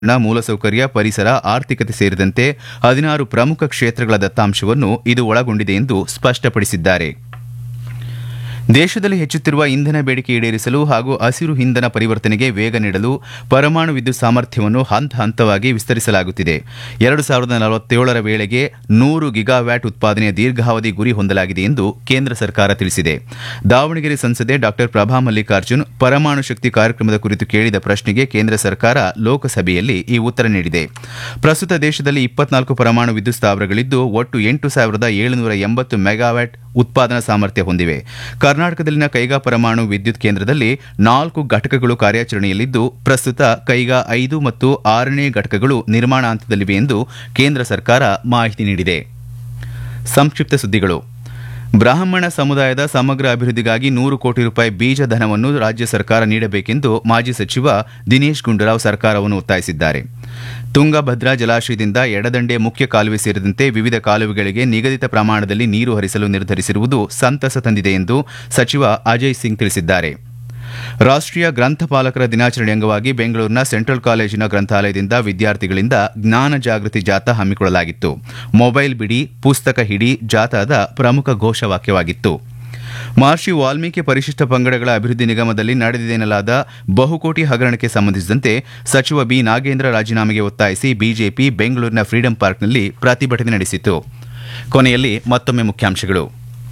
ಮೂಲಸೌಕರ್ಯ ಪರಿಸರ ಆರ್ಥಿಕತೆ ಸೇರಿದಂತೆ ಹದಿನಾರು ಪ್ರಮುಖ ಕ್ಷೇತ್ರಗಳ ದತ್ತಾಂಶವನ್ನು ಇದು ಒಳಗೊಂಡಿದೆ ಎಂದು ಸ್ಪಷ್ಟಪಡಿಸಿದ್ದಾರೆ ದೇಶದಲ್ಲಿ ಹೆಚ್ಚುತ್ತಿರುವ ಇಂಧನ ಬೇಡಿಕೆ ಈಡೇರಿಸಲು ಹಾಗೂ ಹಸಿರು ಇಂಧನ ಪರಿವರ್ತನೆಗೆ ವೇಗ ನೀಡಲು ಪರಮಾಣು ವಿದ್ಯುತ್ ಸಾಮರ್ಥ್ಯವನ್ನು ಹಂತ ಹಂತವಾಗಿ ವಿಸ್ತರಿಸಲಾಗುತ್ತಿದೆ ಎರಡು ಸಾವಿರದ ನಲವತ್ತೇಳರ ವೇಳೆಗೆ ನೂರು ಗಿಗಾವ್ಯಾಟ್ ಉತ್ಪಾದನೆಯ ದೀರ್ಘಾವಧಿ ಗುರಿ ಹೊಂದಲಾಗಿದೆ ಎಂದು ಕೇಂದ್ರ ಸರ್ಕಾರ ತಿಳಿಸಿದೆ ದಾವಣಗೆರೆ ಸಂಸದೆ ಡಾ ಪ್ರಭಾ ಮಲ್ಲಿಕಾರ್ಜುನ್ ಪರಮಾಣು ಶಕ್ತಿ ಕಾರ್ಯಕ್ರಮದ ಕುರಿತು ಕೇಳಿದ ಪ್ರಶ್ನೆಗೆ ಕೇಂದ್ರ ಸರ್ಕಾರ ಲೋಕಸಭೆಯಲ್ಲಿ ಈ ಉತ್ತರ ನೀಡಿದೆ ಪ್ರಸ್ತುತ ದೇಶದಲ್ಲಿ ಇಪ್ಪತ್ನಾಲ್ಕು ಪರಮಾಣು ವಿದ್ಯುತ್ ಸ್ಥಾವರಗಳಿದ್ದು ಒಟ್ಟು ಎಂಟು ಸಾವಿರದ ಏಳುನೂರ ಎಂಬತ್ತು ಮೆಗಾವ್ಯಾಟ್ ಉತ್ಪಾದನಾ ಸಾಮರ್ಥ್ಯ ಹೊಂದಿವೆ ಕರ್ನಾಟಕದಲ್ಲಿನ ಕೈಗಾ ಪರಮಾಣು ವಿದ್ಯುತ್ ಕೇಂದ್ರದಲ್ಲಿ ನಾಲ್ಕು ಘಟಕಗಳು ಕಾರ್ಯಾಚರಣೆಯಲ್ಲಿದ್ದು ಪ್ರಸ್ತುತ ಕೈಗಾ ಐದು ಮತ್ತು ಆರನೇ ಘಟಕಗಳು ನಿರ್ಮಾಣ ಹಂತದಲ್ಲಿವೆ ಎಂದು ಕೇಂದ್ರ ಸರ್ಕಾರ ಮಾಹಿತಿ ನೀಡಿದೆ ಸಂಕ್ಷಿಪ್ತ ಸುದ್ದಿಗಳು ಬ್ರಾಹ್ಮಣ ಸಮುದಾಯದ ಸಮಗ್ರ ಅಭಿವೃದ್ಧಿಗಾಗಿ ನೂರು ಕೋಟಿ ರೂಪಾಯಿ ಬೀಜ ಧನವನ್ನು ರಾಜ್ಯ ಸರ್ಕಾರ ನೀಡಬೇಕೆಂದು ಮಾಜಿ ಸಚಿವ ದಿನೇಶ್ ಗುಂಡೂರಾವ್ ಸರ್ಕಾರವನ್ನು ಒತ್ತಾಯಿಸಿದ್ದಾರೆ ತುಂಗಭದ್ರಾ ಜಲಾಶಯದಿಂದ ಎಡದಂಡೆ ಮುಖ್ಯ ಕಾಲುವೆ ಸೇರಿದಂತೆ ವಿವಿಧ ಕಾಲುವೆಗಳಿಗೆ ನಿಗದಿತ ಪ್ರಮಾಣದಲ್ಲಿ ನೀರು ಹರಿಸಲು ನಿರ್ಧರಿಸಿರುವುದು ಸಂತಸ ತಂದಿದೆ ಎಂದು ಸಚಿವ ಅಜಯ್ ಸಿಂಗ್ ತಿಳಿಸಿದ್ದಾರೆ ರಾಷ್ಟೀಯ ಗ್ರಂಥಪಾಲಕರ ದಿನಾಚರಣೆ ಅಂಗವಾಗಿ ಬೆಂಗಳೂರಿನ ಸೆಂಟ್ರಲ್ ಕಾಲೇಜಿನ ಗ್ರಂಥಾಲಯದಿಂದ ವಿದ್ಯಾರ್ಥಿಗಳಿಂದ ಜ್ಞಾನ ಜಾಗೃತಿ ಜಾಥಾ ಹಮ್ಮಿಕೊಳ್ಳಲಾಗಿತ್ತು ಮೊಬೈಲ್ ಬಿಡಿ ಪುಸ್ತಕ ಹಿಡಿ ಜಾಥಾದ ಪ್ರಮುಖ ಘೋಷವಾಕ್ಯವಾಗಿತ್ತು ಮಹರ್ಷಿ ವಾಲ್ಮೀಕಿ ಪರಿಶಿಷ್ಟ ಪಂಗಡಗಳ ಅಭಿವೃದ್ಧಿ ನಿಗಮದಲ್ಲಿ ನಡೆದಿದೆಯೆನ್ನಲಾದ ಬಹುಕೋಟಿ ಹಗರಣಕ್ಕೆ ಸಂಬಂಧಿಸಿದಂತೆ ಸಚಿವ ಬಿ ನಾಗೇಂದ್ರ ರಾಜೀನಾಮೆಗೆ ಒತ್ತಾಯಿಸಿ ಬಿಜೆಪಿ ಬೆಂಗಳೂರಿನ ಫ್ರೀಡಂ ಪಾರ್ಕ್ನಲ್ಲಿ ಪ್ರತಿಭಟನೆ ನಡೆಸಿತು ಕೊನೆಯಲ್ಲಿ ಮತ್ತೊಮ್ಮೆ ಮುಖ್ಯಾಂಶಗಳು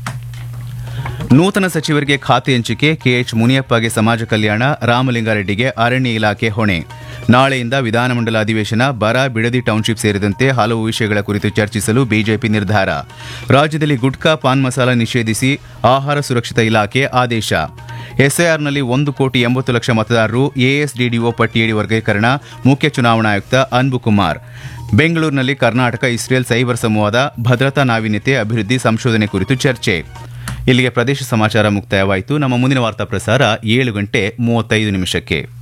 ನೂತನ ಸಚಿವರಿಗೆ ಖಾತೆ ಹಂಚಿಕೆ ಕೆಎಚ್ ಮುನಿಯಪ್ಪಗೆ ಸಮಾಜ ಕಲ್ಯಾಣ ರಾಮಲಿಂಗಾರೆಡ್ಡಿಗೆ ಅರಣ್ಯ ಇಲಾಖೆ ಹೊಣೆ ನಾಳೆಯಿಂದ ವಿಧಾನಮಂಡಲ ಅಧಿವೇಶನ ಬರ ಬಿಡದಿ ಟೌನ್ಶಿಪ್ ಸೇರಿದಂತೆ ಹಲವು ವಿಷಯಗಳ ಕುರಿತು ಚರ್ಚಿಸಲು ಬಿಜೆಪಿ ನಿರ್ಧಾರ ರಾಜ್ಯದಲ್ಲಿ ಗುಟ್ಕಾ ಪಾನ್ ಮಸಾಲ ನಿಷೇಧಿಸಿ ಆಹಾರ ಸುರಕ್ಷತಾ ಇಲಾಖೆ ಆದೇಶ ಎಸ್ಐಆರ್ನಲ್ಲಿ ಒಂದು ಕೋಟಿ ಎಂಬತ್ತು ಲಕ್ಷ ಮತದಾರರು ಎಎಸ್ಡಿಡಿಒ ಪಟ್ಟಿಯಡಿ ವರ್ಗೀಕರಣ ಮುಖ್ಯ ಚುನಾವಣಾ ಆಯುಕ್ತ ಅನ್ಬು ಕುಮಾರ್ ಬೆಂಗಳೂರಿನಲ್ಲಿ ಕರ್ನಾಟಕ ಇಸ್ರೇಲ್ ಸೈಬರ್ ಸಂವಾದ ಭದ್ರತಾ ನಾವೀನ್ಯತೆ ಅಭಿವೃದ್ಧಿ ಸಂಶೋಧನೆ ಕುರಿತು ಚರ್ಚೆ ಇಲ್ಲಿಗೆ ಪ್ರದೇಶ ಸಮಾಚಾರ ಮುಕ್ತಾಯವಾಯಿತು ನಮ್ಮ ಮುಂದಿನ ವಾರ್ತಾ ಪ್ರಸಾರ ಏಳು ಗಂಟೆ ಮೂವತ್ತೈದು ನಿಮಿಷಕ್ಕೆ